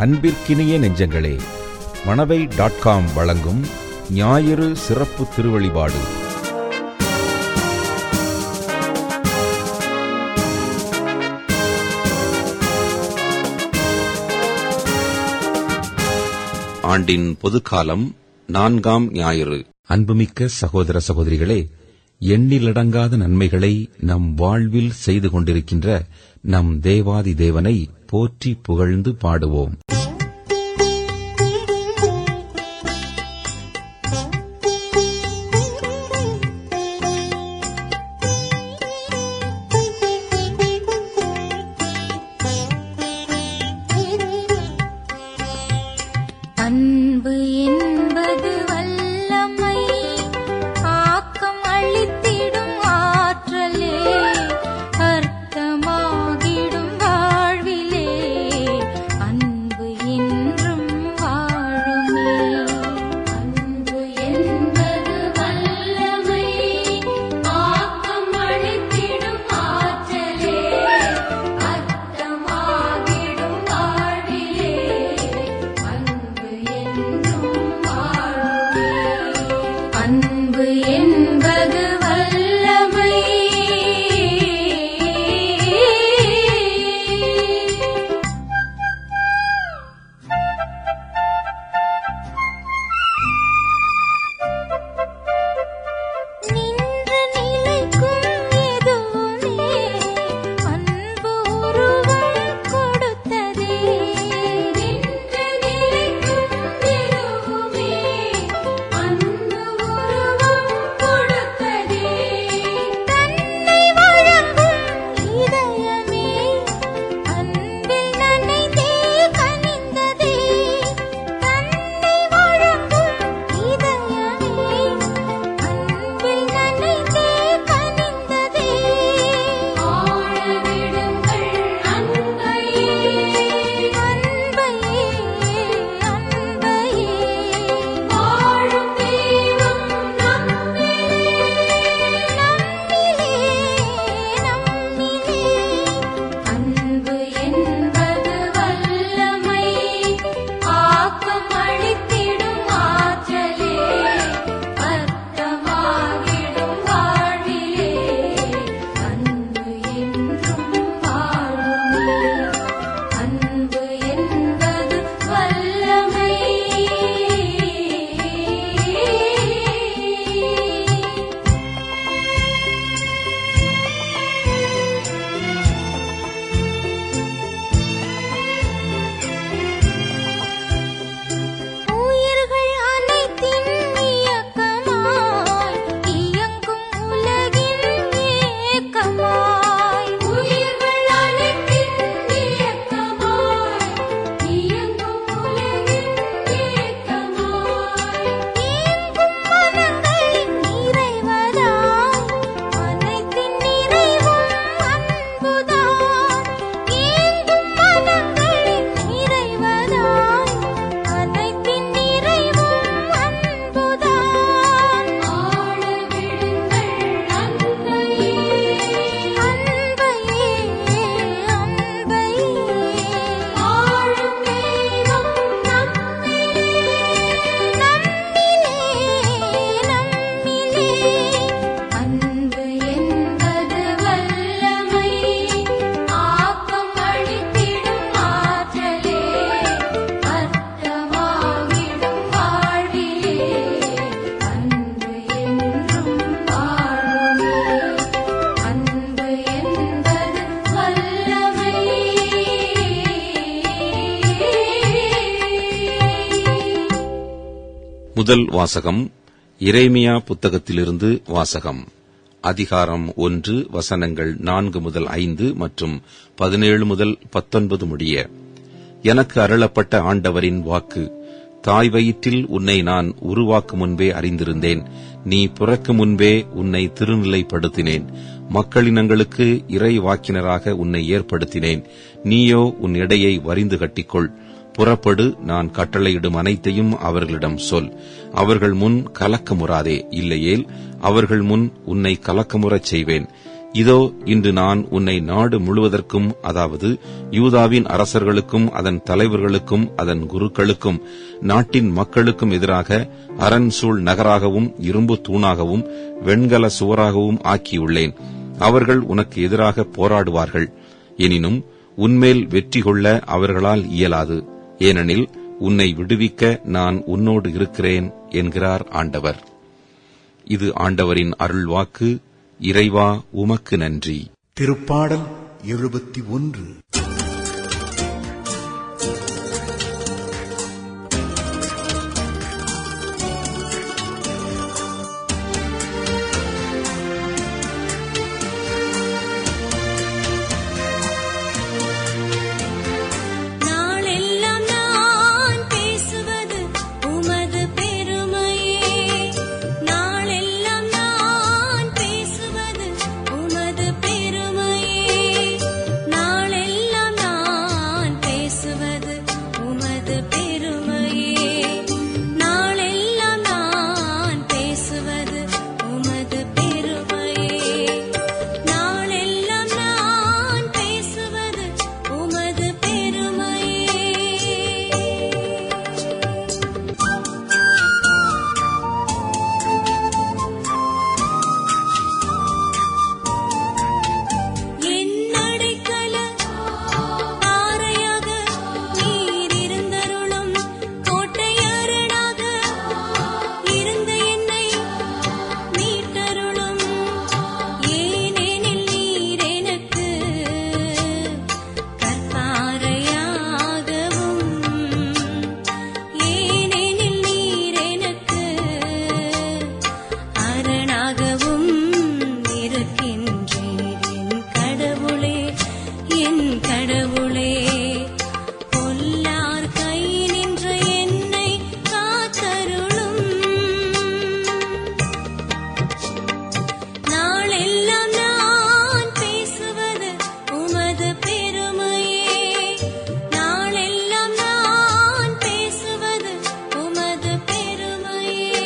அன்பிற்கினிய நெஞ்சங்களே Manavai dot com வழங்கும் ஞாயிறு சிறப்பு திருவழிபாடு ஆண்டின் பொதுக்காலம் நான்காம் ஞாயிறு அன்புமிக்க சகோதர சகோதரிகளே எண்ணிலடங்காத நன்மைகளை நம் வாழ்வில் செய்து கொண்டிருக்கின்ற நம் தேவாதி தேவனை போற்றி புகழ்ந்து பாடுவோம் அன்பு என்பது வல்லமை ஆக்கம் அளித்திடும் ஆற்றலே அர்த்தமாகிடும் வாழ்விலே அன்பு என்றும் வாழுமே அன்பு என்பது வல்லமை ஆக்கம் அளித்திடும் ஆற்றலே அர்த்தமாகிடும் வாழ்விலே அன்பு என்றும் வாழுமே அன்பு என்பது வல்லமை நின்று நிலைக்கும் எதுவுமே அன்பு உருவம் கொடுத்ததே நின்று நிலைக்கும் எதுவுமே அன்பு உருவம் கொடுத்ததே தன்னை வழங்கும் இதயமே அன்பில் நனைந்தே கனிந்ததே தன்னை வழங்கும் இதயமே அன்பில் நனைந்தே கனிந்ததே ஆழ விடுங்கள் அன்பையே அன்பையே அன்பையே வாழும் தெய்வம் நம்மிலே நம்மிலே நம்மிலே அன்பு என்பது வல்லமை ஆக்கம் அளித்திடும் ஆற்றலே அர்த்தமாகிடும் வாழ்விலே அன்பு என்றும் வாழுமே அன்பு என்பது வல்லமை உயிர்கள் அனைத்தின் இயக்கமாய் இயங்கும் உலகின் ஏக்கமாய் உயிர்கள் அனைத்தின் இயக்கமாய் இயங்கும் உலகின் ஏக்கமாய் ஏங்கும் மனங்களின் நிறைவதாய் அனைத்தின் நிறைவும் அன்புதான் ஏங்கும் மனங்களின் நிறைவதாய் அனைத்தின் நிறைவும் அன்புதான் ஆழ விடுங்கள் அன்பையே அன்பையே அன்பையே ஆழும் தெய்வம் நம்மிலே நம்மிலே நம்மிலே அன்பு என்பது வல்லமை ஆக்கம் அளித்திடும் ஆற்றலே அர்த்தமாகிடும் வாழ்விலே அன்பு என்றும் வாழுமே அன்பு என்பது வல்லமை முதல் வாசகம் இரேமியா புத்தகத்திலிருந்து வாசகம் அதிகாரம் ஒன்று வசனங்கள் நான்கு முதல் ஐந்து மற்றும் பதினேழு முதல் பத்தொன்பது முடிய எனக்கு அருளப்பட்ட ஆண்டவரின் வாக்கு தாய் வயிற்றில் உன்னை நான் உருவாக்கும் முன்பே அறிந்திருந்தேன் நீ பிறக்கும் முன்பே உன்னை திருநிலைப்படுத்தினேன் மக்களினங்களுக்கு இறை வாக்கினராக உன்னை ஏற்படுத்தினேன் நீயோ உன் எடையை வரிந்து கட்டிக்கொள் புறப்படு நான் கட்டளையிடும் அனைத்தையும் அவர்களிடம் சொல் அவர்கள் முன் கலக்கமுறாதே இல்லையேல் அவர்கள் முன் உன்னை கலக்கமுறச் செய்வேன் இதோ இன்று நான் உன்னை நாடு முழுவதற்கும் அதாவது யூதாவின் அரசர்களுக்கும் அதன் தலைவர்களுக்கும் அதன் குருக்களுக்கும் நாட்டின் மக்களுக்கும் எதிராக அரண் சூழ் நகராகவும் இரும்பு தூணாகவும் வெண்கல சுவராகவும் ஆக்கியுள்ளேன் அவர்கள் உனக்கு எதிராக போராடுவார்கள் எனினும் உன்மேல் வெற்றி கொள்ள அவர்களால் இயலாது ஏனெனில் உன்னை விடுவிக்க நான் உன்னோடு இருக்கிறேன் என்கிறார் ஆண்டவர் இது ஆண்டவரின் அருள்வாக்கு இறைவா உமக்கு நன்றி திருப்பாடல் எழுபத்தி ஒன்று நாளெல்லாம் நான் பேசுவது உமது பெருமையே நாளெல்லாம் நான் பேசுவது உமது பெருமையே நாளெல்லாம் நான் பேசுவது உமது பெருமையே நாளெல்லாம் நான் பேசுவது உமது பெருமையே நாளெல்லாம் நான் பேசுவது உமது பெருமையே என் அடைக்கல பாறையாக நீர் இருந்தருளும் கோட்டையரணாக இருந்த என்னை மீட்டருளும் ஏனெனில் நீர் எனக்கு கற்பாறையாகவும் ஏனெனில் நீர் எனக்கு அரணாகவும் இருக்கின்றீர் என் கடவுளே என் கடவுளே பொல்லார் கை நின்ற என்னை காத்தருளும் நாளெல்லாம் நான் பேசுவது உமது பெருமையே நாளெல்லாம் நான் பேசுவது உமது பெருமையே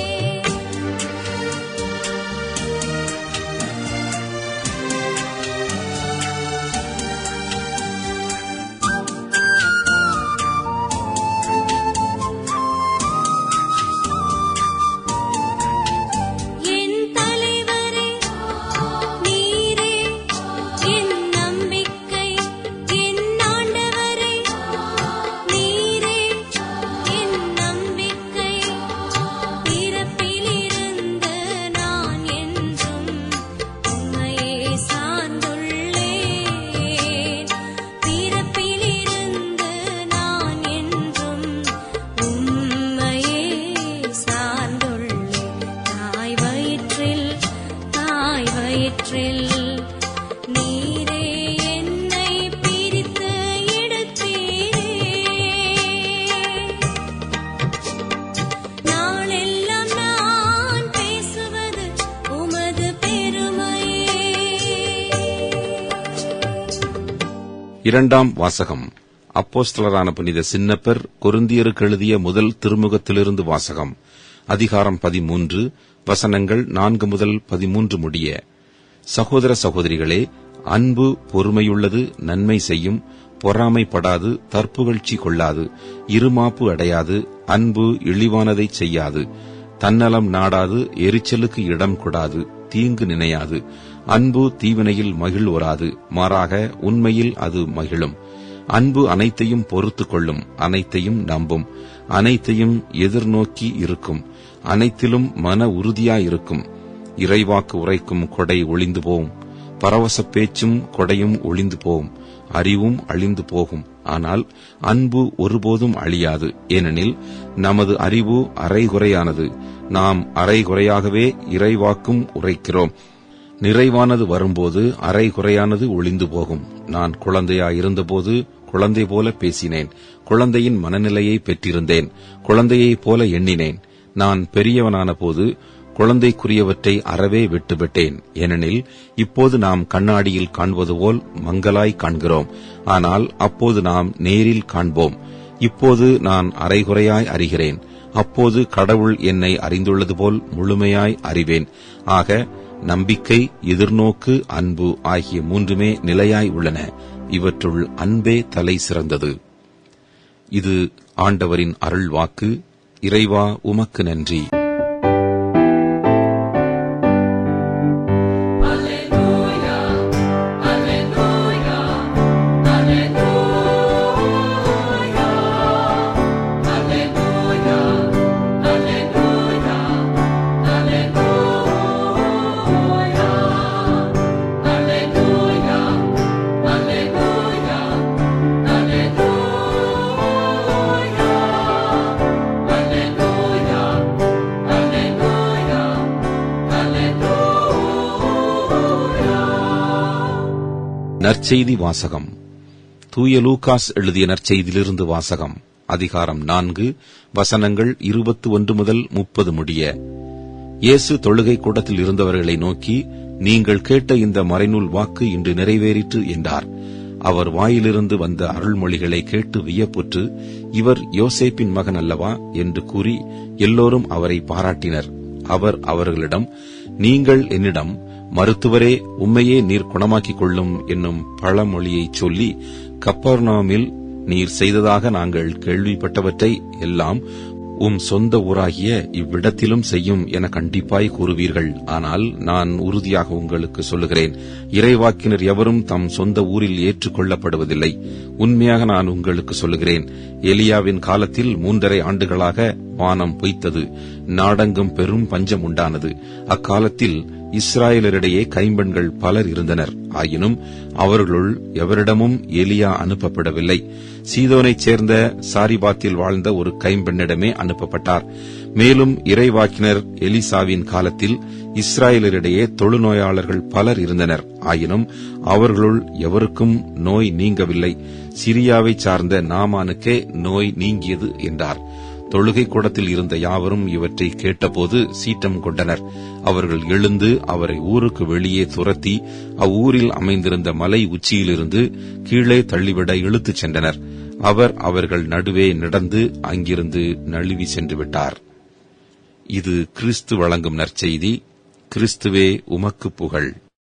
என் தலைவரே நீரே என் நம்பிக்கை என் ஆண்டவரே நீரே என் நம்பிக்கை பிறப்பிலிருந்து நான் என்றும் உம்மையே சார்ந்துள்ளேன் பிறப்பிலிருந்து நான் என்றும் உம்மையே சார்ந்துள்ளேன் தாய் வயிற்றில் தாய் வயிற்றில் நீரே என்னை பிரித்து எடுத்தீரே நாளெல்லாம் நான் பேசுவது உமது பெருமையே இரண்டாம் வாசகம் அப்போஸ்தலரான புனித சின்னப்பர் கொருந்தியருக்கு எழுதிய முதல் திருமுகத்திலிருந்து வாசகம் அதிகாரம் பதிமூன்று வசனங்கள் நான்கு முதல் பதிமூன்று முடிய சகோதர சகோதரிகளே அன்பு பொறுமையுள்ளது நன்மை செய்யும் பொறாமைப்படாது தற்புகழ்ச்சி கொள்ளாது இருமாப்பு அடையாது அன்பு இழிவானதைச் செய்யாது தன்னலம் நாடாது எரிச்சலுக்கு இடம் கொடாது தீங்கு நினையாது அன்பு தீவினையில் மகிழ்வராது மாறாக உண்மையில் அது மகிழும் அன்பு அனைத்தையும் பொறுத்துக் கொள்ளும் அனைத்தையும் நம்பும் அனைத்தையும் எதிர்நோக்கி இருக்கும் அனைத்திலும் மன உறுதியாயிருக்கும் இறைவாக்கு உரைக்கும் கொடை ஒளிந்து போகும் பரவசப் பேச்சும் கொடையும் ஒளிந்து போகும் அறிவும் அழிந்து போகும் ஆனால் அன்பு ஒருபோதும் அழியாது ஏனெனில் நமது அறிவு அரைகுறையானது நாம் அரைகுறையாகவே இறைவாக்கும் உரைக்கிறோம் நிறைவானது வரும்போது அரைகுறையானது ஒளிந்து போகும் நான் குழந்தையாயிருந்தபோது குழந்தை போல பேசினேன் குழந்தையின் மனநிலையை பெற்றிருந்தேன் குழந்தையைப் போல எண்ணினேன் நான் பெரியவனான போது குழந்தைக்குரியவற்றை அறவே விட்டுவிட்டேன் ஏனெனில் இப்போது நாம் கண்ணாடியில் காண்பது போல் மங்கலாய் காண்கிறோம் ஆனால் அப்போது நாம் நேரில் காண்போம் இப்போது நான் அரைகுறையாய் அறிகிறேன் அப்போது கடவுள் என்னை அறிந்துள்ளது போல் முழுமையாய் அறிவேன் ஆக நம்பிக்கை எதிர்நோக்கு அன்பு ஆகிய மூன்றுமே நிலையாய் உள்ளன இவற்றுள் அன்பே தலை சிறந்தது இது ஆண்டவரின் அருள் வாக்கு இறைவா உமக்கு நன்றி நற்செய்தி வாசகம் தூய லூகாஸ் எழுதிய நற்செய்தியிலிருந்து வாசகம் அதிகாரம் நான்கு வசனங்கள் இருபத்தி ஒன்று முதல் முப்பது முடிய இயேசு தொழுகை கூடத்தில் இருந்தவர்களை நோக்கி நீங்கள் கேட்ட இந்த மறைநூல் வாக்கு இன்று நிறைவேறிற்று என்றார் அவர் வாயிலிருந்து வந்த அருள்மொழிகளை கேட்டு வியப்புற்று இவர் யோசேப்பின் மகன் அல்லவா என்று கூறி எல்லோரும் அவரை பாராட்டினர் அவர் அவர்களிடம் நீங்கள் என்னிடம் மருத்துவரே உம்மையே நீர் குணமாக்கிக் கொள்ளும் என்னும் பழமொழியைச் சொல்லி கப்பர்நாமில் நீர் செய்ததாக நாங்கள் கேள்விப்பட்டவற்றை எல்லாம் உம் சொந்த ஊராகிய இவ்விடத்திலும் செய்யும் என கண்டிப்பாய் கூறுவீர்கள் ஆனால் நான் உறுதியாக உங்களுக்கு சொல்லுகிறேன் இறைவாக்கினர் எவரும் தம் சொந்த ஊரில் ஏற்றுக்கொள்ளப்படுவதில்லை உண்மையாக நான் உங்களுக்கு சொல்லுகிறேன் எலியாவின் காலத்தில் மூன்றரை ஆண்டுகளாக வானம் பொய்த்தது நாடெங்கும் பெரும் பஞ்சம் உண்டானது அக்காலத்தில் இஸ்ராயலரிடையே கைம்பெண்கள் பலர் இருந்தனர் ஆயினும் அவர்களுள் எவரிடமும் எலியா அனுப்பப்படவில்லை சீதோனைச் சேர்ந்த சாரிபாத்தில் வாழ்ந்த ஒரு கைம்பெண்ணிடமே அனுப்பப்பட்டார் மேலும் இறைவாக்கினர் எலிசாவின் காலத்தில் இஸ்ராயலரிடையே தொழுநோயாளர்கள் பலர் இருந்தனர் ஆயினும் அவர்களுள் எவருக்கும் நோய் நீங்கவில்லை சிரியாவைச் சார்ந்த நாமானுக்கே நோய் நீங்கியது என்றார் தொழுகை கூடத்தில் இருந்த யாவரும் இவற்றை கேட்டபோது சீற்றம் கொண்டனர் அவர்கள் எழுந்து அவரை ஊருக்கு வெளியே துரத்தி அவ்வூரில் அமைந்திருந்த மலை உச்சியிலிருந்து கீழே தள்ளிவிட இழுத்துச் சென்றனர் அவர் அவர்கள் நடுவே நடந்து அங்கிருந்து நழுவி சென்று விட்டார் இது கிறிஸ்து வழங்கும் நற்செய்தி கிறிஸ்துவே உமக்கு புகழ்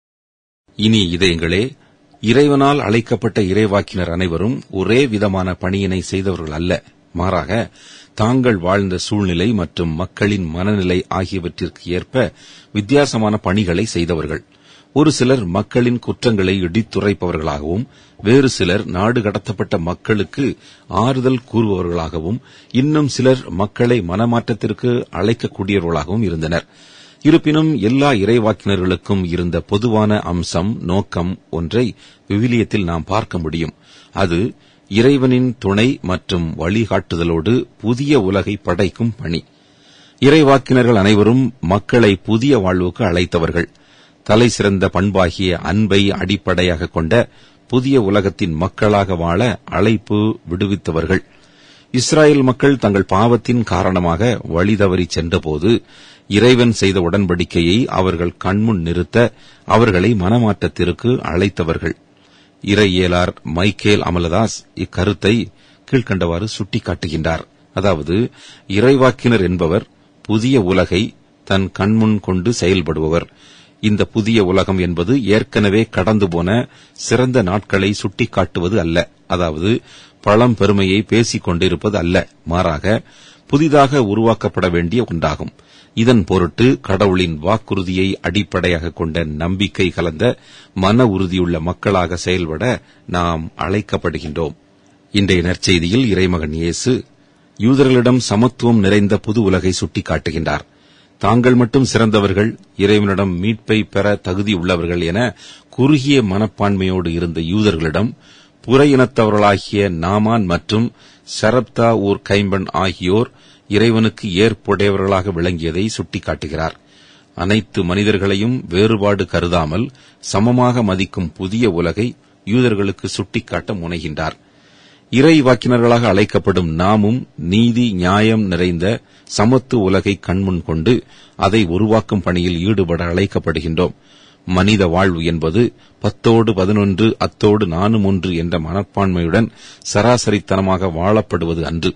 இனி இதயங்களே இறைவனால் அழைக்கப்பட்ட இறைவாக்கினர் அனைவரும் ஒரே விதமான பணியினை செய்தவர்கள் அல்ல மாறாக தாங்கள் வாழ்ந்த சூழ்நிலை மற்றும் மக்களின் மனநிலை ஆகியவற்றிற்கு ஏற்ப வித்தியாசமான பணிகளை செய்தவர்கள் ஒரு சிலர் மக்களின் குற்றங்களை இடித்துரைப்பவர்களாகவும் வேறு சிலர் நாடு கடத்தப்பட்ட மக்களுக்கு ஆறுதல் கூறுபவர்களாகவும் இன்னும் சிலர் மக்களை மனமாற்றத்திற்கு அழைக்கக்கூடியவர்களாகவும் இருந்தனர் இருப்பினும் எல்லா இறைவாக்கினர்களுக்கும் இருந்த பொதுவான அம்சம் நோக்கம் ஒன்றை விவிலியத்தில் நாம் பார்க்க முடியும் அது இறைவனின் துணை மற்றும் வழிகாட்டுதலோடு புதிய உலகை படைக்கும் பணி இறைவாக்கினர்கள் அனைவரும் மக்களை புதிய வாழ்வுக்கு அழைத்தவர்கள் தலை சிறந்த பண்பாகிய அன்பை அடிப்படையாக கொண்ட புதிய உலகத்தின் மக்களாக வாழ அழைப்பு விடுவித்தவர்கள் இஸ்ராயல் மக்கள் தங்கள் பாவத்தின் காரணமாக வழி தவறி சென்றபோது இறைவன் செய்த உடன்படிக்கையை அவர்கள் கண்முன் நிறுத்த அவர்களை மனமாற்றத்திற்கு அழைத்தவர்கள் இறையியலார் மைக்கேல் அமலதாஸ் இக்கருத்தை கீழ்கண்டவாறு சுட்டிக்காட்டுகின்றார் அதாவது இறைவாக்கினர் என்பவர் புதிய உலகை தன் கண்முன் கொண்டு செயல்படுபவர் இந்த புதிய உலகம் என்பது ஏற்கனவே கடந்து போன சிறந்த நாட்களை சுட்டிக்காட்டுவது அல்ல அதாவது பழம் பெருமையை பேசிக் கொண்டிருப்பது அல்ல மாறாக புதிதாக உருவாக்கப்பட வேண்டிய ஒன்றாகும் இதன் பொருட்டு கடவுளின் வாக்குறுதியை அடிப்படையாக கொண்ட நம்பிக்கை கலந்த மன உறுதியுள்ள மக்களாக செயல்பட நாம் அழைக்கப்படுகின்றோம் இன்றைய நற்செய்தியில் இறைமகன் இயேசு யூதர்களிடம் சமத்துவம் நிறைந்த புது உலகை சுட்டிக்காட்டுகின்றார் தாங்கள் மட்டும் சிறந்தவர்கள் இறைவனிடம் மீட்பை பெற தகுதியுள்ளவர்கள் என குறுகிய மனப்பான்மையோடு இருந்த யூதர்களிடம் புற இனத்தவர்களாகிய நாமான் மற்றும் சரப்தா ஊர் கைம்பன் ஆகியோர் இறைவனுக்கு ஏற்புடையவர்களாக விளங்கியதை சுட்டிக்காட்டுகிறார் அனைத்து மனிதர்களையும் வேறுபாடு கருதாமல் சமமாக மதிக்கும் புதிய உலகை யூதர்களுக்கு சுட்டிக்காட்ட முனைகின்றார் இறை வாக்கினர்களாக அழைக்கப்படும் நாமும் நீதி நியாயம் நிறைந்த சமத்து உலகை கண்முன் கொண்டு அதை உருவாக்கும் பணியில் ஈடுபட அழைக்கப்படுகின்றோம் மனித வாழ்வு என்பது பத்தோடு பதினொன்று அத்தோடு நானும் ஒன்று என்ற மனப்பான்மையுடன் சராசரித்தனமாக வாழப்படுவது அன்று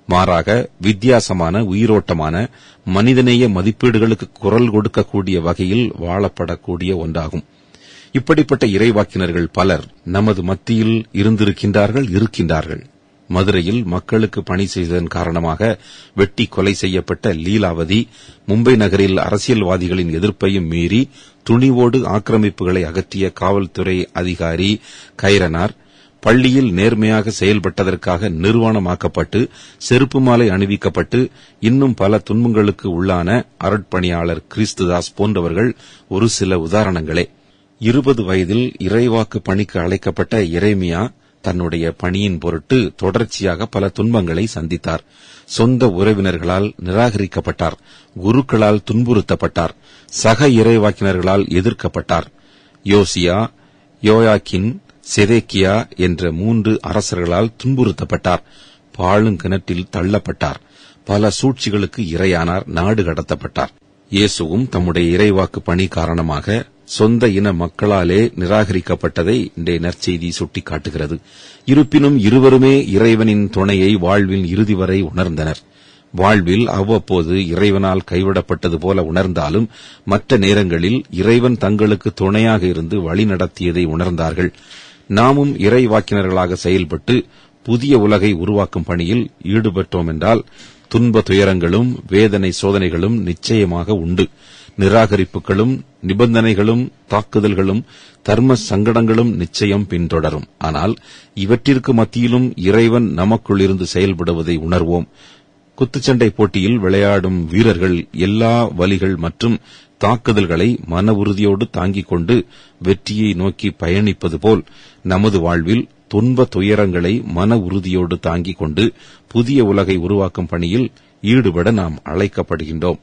மாறாக வித்தியாசமான உயிரோட்டமான மனிதநேய மதிப்பீடுகளுக்கு குரல் கொடுக்கக்கூடிய வகையில் வாழப்படக்கூடிய ஒன்றாகும் இப்படிப்பட்ட இறைவாக்கினர்கள் பலர் நமது மத்தியில் இருந்திருக்கின்றார்கள் இருக்கின்றார்கள் மதுரையில் மக்களுக்கு பணி செய்ததன் காரணமாக வெட்டி கொலை செய்யப்பட்ட லீலாவதி மும்பை நகரில் அரசியல்வாதிகளின் எதிர்ப்பையும் மீறி துணிவோடு ஆக்கிரமிப்புகளை அகற்றிய காவல்துறை அதிகாரி கைரனார் பள்ளியில் நேர்மையாக செயல்பட்டதற்காக நிர்வாணமாக்கப்பட்டு செருப்பு மாலை அணிவிக்கப்பட்டு இன்னும் பல துன்பங்களுக்கு உள்ளான அருட்பணியாளர் கிறிஸ்துதாஸ் போன்றவர்கள் ஒரு சில உதாரணங்களே இருபது வயதில் இறைவாக்கு பணிக்கு அழைக்கப்பட்ட இறைமியா தன்னுடைய பணியின் பொருட்டு தொடர்ச்சியாக பல துன்பங்களை சந்தித்தார் சொந்த உறவினர்களால் நிராகரிக்கப்பட்டார் குருக்களால் துன்புறுத்தப்பட்டார் சக இறைவாக்கினர்களால் எதிர்க்கப்பட்டார் யோசியா யோயாக்கின் செதேக்கியா என்ற மூன்று அரசர்களால் துன்புறுத்தப்பட்டார் பாழுங்கிணற்றில் தள்ளப்பட்டார் பல சூழ்ச்சிகளுக்கு இரையானார் நாடு கடத்தப்பட்டார் இயேசுவும் தம்முடைய இறைவாக்கு பணி காரணமாக சொந்த இன மக்களாலே நிராகரிக்கப்பட்டதை இன்றைய நற்செய்தி சுட்டிக்காட்டுகிறது இருப்பினும் இருவருமே இறைவனின் துணையை வாழ்வின் இறுதி வரை உணர்ந்தனர் வாழ்வில் அவ்வப்போது இறைவனால் கைவிடப்பட்டது போல உணர்ந்தாலும் மற்ற நேரங்களில் இறைவன் தங்களுக்கு துணையாக இருந்து வழிநடத்தியதை உணர்ந்தார்கள் நாமும் இறைவாக்கினர்களாக செயல்பட்டு புதிய உலகை உருவாக்கும் பணியில் ஈடுபட்டோம் என்றால் துன்ப துயரங்களும் வேதனை சோதனைகளும் நிச்சயமாக உண்டு நிராகரிப்புகளும் நிபந்தனைகளும் தாக்குதல்களும் தர்ம சங்கடங்களும் நிச்சயம் பின்தொடரும் ஆனால் இவற்றிற்கு மத்தியிலும் இறைவன் நமக்குள் இருந்து செயல்படுவதை உணர்வோம் குத்துச்சண்டை போட்டியில் விளையாடும் வீரர்கள் எல்லா வலிகள் மற்றும் தாக்குதல்களை மன உறுதியோடு தாங்கிக் கொண்டு வெற்றியை நோக்கி பயணிப்பது போல் நமது வாழ்வில் துன்ப துயரங்களை மன உறுதியோடு தாங்கிக் கொண்டு புதிய உலகை உருவாக்கும் பணியில் ஈடுபட நாம் அழைக்கப்படுகின்றோம்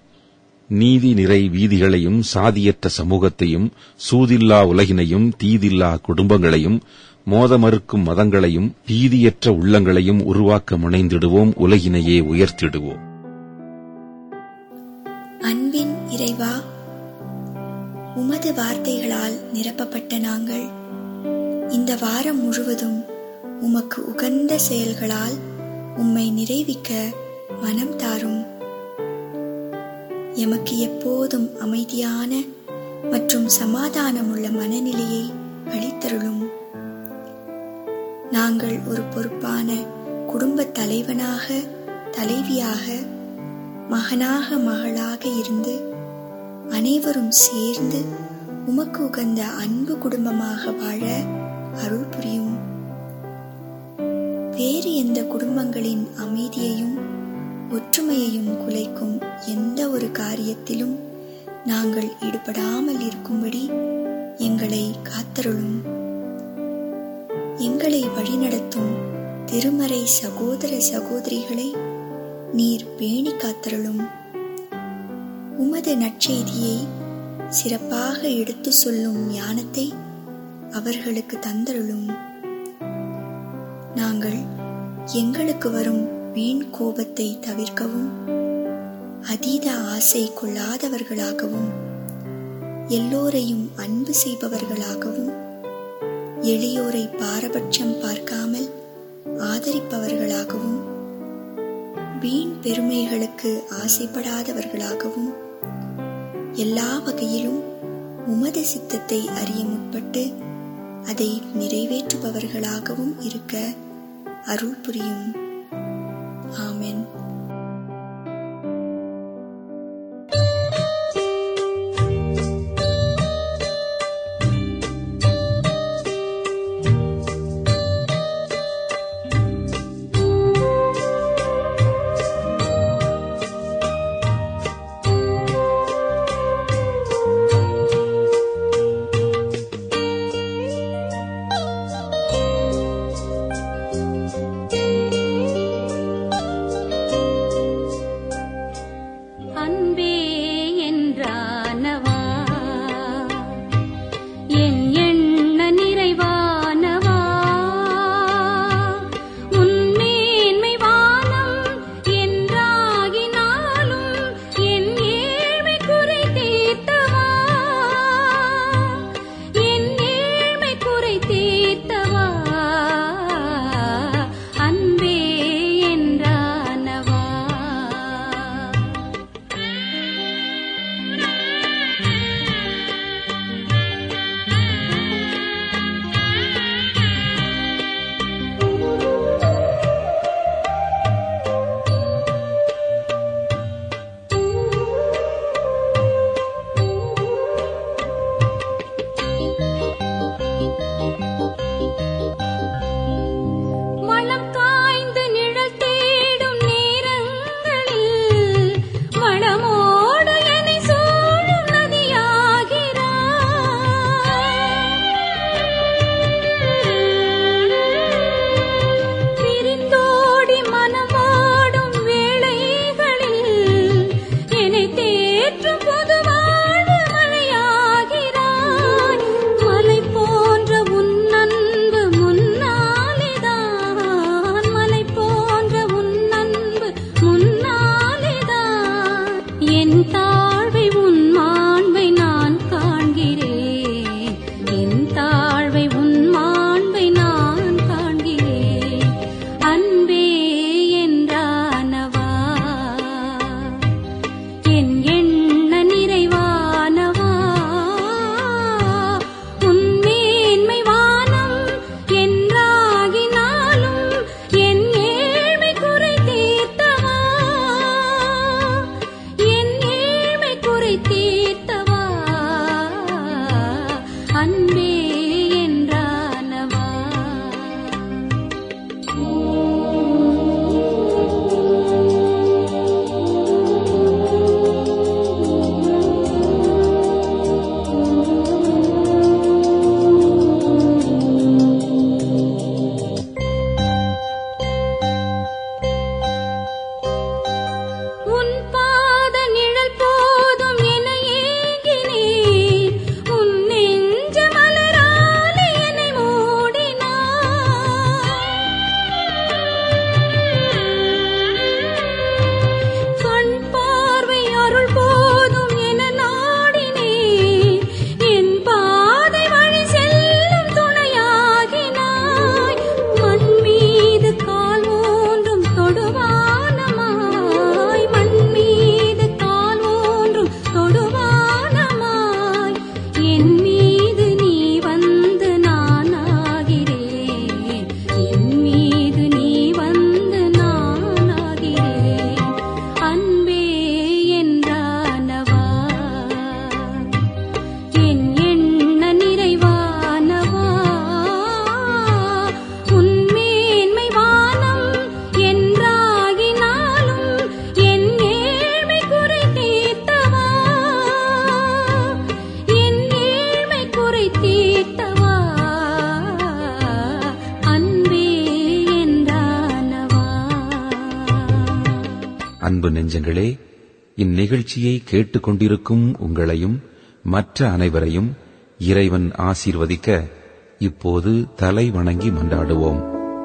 நீதி நிறை வீதிகளையும் சாதியற்ற சமூகத்தையும் சூதில்லா உலகினையும் தீதில்லா குடும்பங்களையும் மோதமறுக்கும் மதங்களையும் பீதியற்ற உள்ளங்களையும் உருவாக்க முனைந்திடுவோம் உலகினையே உயர்த்திடுவோம் அன்பின் இறைவா உமது வார்த்தைகளால் நிரப்பப்பட்ட நாங்கள் இந்த வாரம் முழுவதும் உமக்கு உகந்த செயல்களால் உம்மை நிறைவிக்க மனம் தாரும் எமக்கு எப்போதும் அமைதியான மற்றும் சமாதானமுள்ள மனநிலையை அளித்தருளும் நாங்கள் ஒரு பொறுப்பான குடும்ப தலைவனாக தலைவியாக மகனாக மகளாக இருந்து அனைவரும் சேர்ந்து உமக்கு உகந்த அன்பு குடும்பமாக வாழ அருள் புரியும் வேறு எந்த குடும்பங்களின் அமைதியையும் ஒற்றுமையையும் குலைக்கும் எந்த ஒரு காரியத்திலும் நாங்கள் ஈடுபடாமல் இருக்கும்படி எங்களை காத்தருளும் எங்களை வழிநடத்தும் திருமறை சகோதர சகோதரிகளை நீர் பேணி காத்தருளும் உமது நற்செய்தியை சிறப்பாக எடுத்து சொல்லும் ஞானத்தை அவர்களுக்கு தந்தருளும் நாங்கள் எங்களுக்கு வரும் வீண் கோபத்தை தவிர்க்கவும் அதீத ஆசை கொள்ளாதவர்களாகவும் எல்லோரையும் அன்பு செய்பவர்களாகவும் எளியோரை பாரபட்சம் பார்க்காமல் ஆதரிப்பவர்களாகவும் வீண் பெருமைகளுக்கு ஆசைப்படாதவர்களாகவும் எல்லா வகையிலும் உமது சித்தத்தை அறிய முற்பட்டு அதை நிறைவேற்றுபவர்களாகவும் இருக்க அருள் புரியும் ஆமென் அன்பே என்றானவா என் எண்ண நிறைவானவா உன்மேன்மை வானம் என்றாகினாலும் என் ஏழ்மை குறை தீர்த்தவா என் ஏழ்மை குறை தீர்த்தவா அன்பே என்றானவா ஏற்றும் புது வாழ்வு மழையாகிறாய் மலை போன்ற உன் அன்பு முன்னாலேதான் மலை போன்ற உன் அன்பு முன்னாலேதான் என் தாழ்வை உன் மாண்பை நான் காண்கிறேன் என் தாழ்வை உன் மாண்பை நான் காண்கிறேன் அன்பே என்றானவா என் எண்ண நிறைவானவா உன் மேன்மை வானம் என்றாகினாலும் என் ஏழ்மை குறை தீர்த்தவா என் ஏழ்மை குறை தீர்த்தவா அன்பே என்றானவா உன் பாத நிழல் போதும் என ஏங்கினேன் உன் நெஞ்ச மலராலே என்னை மூடினாய் கண் பார்வை அருள் போதும் என நாடினேன் என் பாதை வழி செல்லும் துணையாகினாய் மண் மீது கால் ஊன்றும் தொடுவானமாய் மண் மீது கால் ஊன்றும் தொடுவானமாய் என் மீது நீ வந்து நானாகிறேன் என் மீது நீ வந்து நானாகிறேன் அன்பே என்றானவா என் எண்ண நிறைவானவா உன் மேன்மை வானம் என்றாகினாலும் என் ஏழ்மை குறை தீர்த்தவா என் ஏழ்மை குறை தீர்த்தவா அன்பே என்றானவா அன்பு நெஞ்சங்களே இந்நிகழ்ச்சியை கேட்டுக்கொண்டிருக்கும் உங்களையும் மற்ற அனைவரையும் இறைவன் ஆசீர்வதிக்க இப்போது தலை வணங்கி மன்றாடுவோம்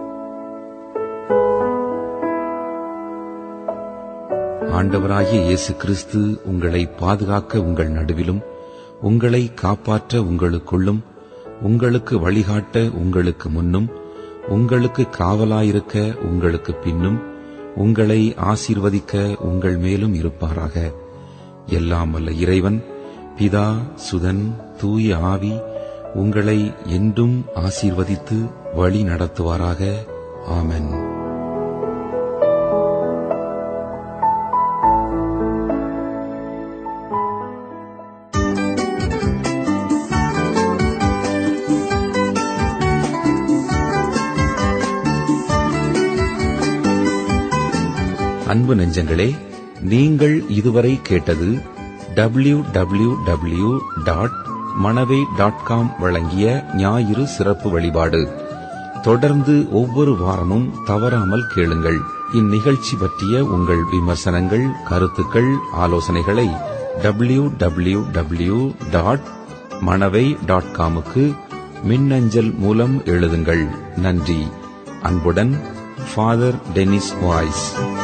ஆண்டவராகிய இயேசு கிறிஸ்து உங்களை பாதுகாக்க உங்கள் நடுவிலும் உங்களை காப்பாற்ற உங்களுக்குள்ளும் உங்களுக்கு வழிகாட்ட உங்களுக்கு முன்னும் உங்களுக்கு காவலாயிருக்க உங்களுக்கு பின்னும் உங்களை ஆசீர்வதிக்க உங்கள் மேலும் இருப்பாராக எல்லாம் வல்ல இறைவன் பிதா சுதன் தூய ஆவி உங்களை என்றும் ஆசீர்வதித்து வழி நடத்துவாராக ஆமென் அன்பு நெஞ்சங்களே நீங்கள் இதுவரை கேட்டது W W W dot Manavai dot com வழங்கிய ஞாயிறு சிறப்பு வழிபாடு தொடர்ந்து ஒவ்வொரு வாரமும் தவறாமல் கேளுங்கள் இந்நிகழ்ச்சி பற்றிய உங்கள் விமர்சனங்கள் கருத்துக்கள் ஆலோசனைகளை W W W dot Manavai dot காமுக்கு மின்னஞ்சல் மூலம் எழுதுங்கள் நன்றி அன்புடன் ஃபாதர் டெனிஸ் வாய்ஸ்